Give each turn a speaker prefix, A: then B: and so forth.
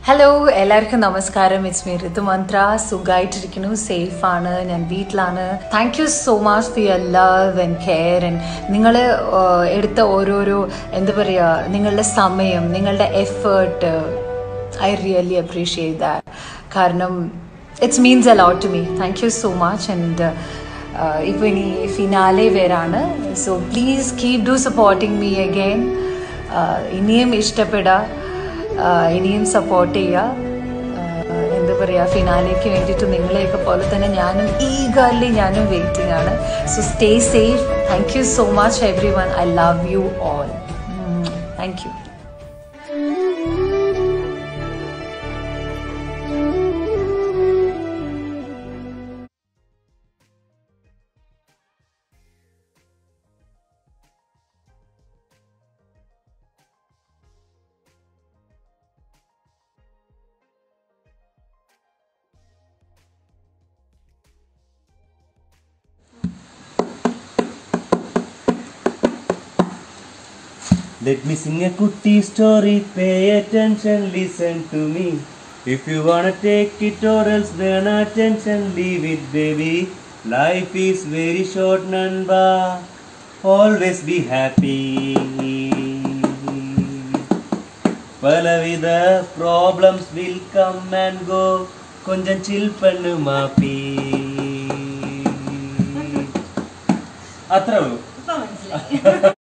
A: Hello എല്ലാവർക്കും നമസ്കാരം it's me Rithu Manthra സുഖമായിട്ടിരിക്കുന്നു സേഫ് ആണ് ഞാൻ വീട്ടിലാണ് thank you so much for your love and care and നിങ്ങൾ എടുത്ത ഓരോരോ എന്താ പറയുക നിങ്ങളുടെ സമയം നിങ്ങളുടെ effort I really appreciate that കാരണം it's means a lot to me thank you so much and ഇപ്പോൾ ഇനി ഫിനാലെ വരാണ് so please keep do supporting me again ഇനിയും ഇഷ്ടപ്പെടാം ആഹ് ഇനിയും സപ്പോർട്ട് ചെയ്യുക ആഹ് എന്താ പറയുക ഫിനാലേക്ക് വേണ്ടിയിട്ട് നിങ്ങളെയൊക്കെ പോലെ തന്നെ ഞാനും ഈഗർലി ഞാനും വെയിറ്റിംഗ് ആണ് so stay safe thank you so much everyone I love you all thank you
B: Let me sing a cutie story, pay attention, listen to me. If you wanna take it or else then attention, leave it baby. Life is very short, Nanba. Always be happy. പലവിധ problems will come and go கொஞ்சம் chill பண்ணு മാപ്പി അത്രേ ഉള്ളൂ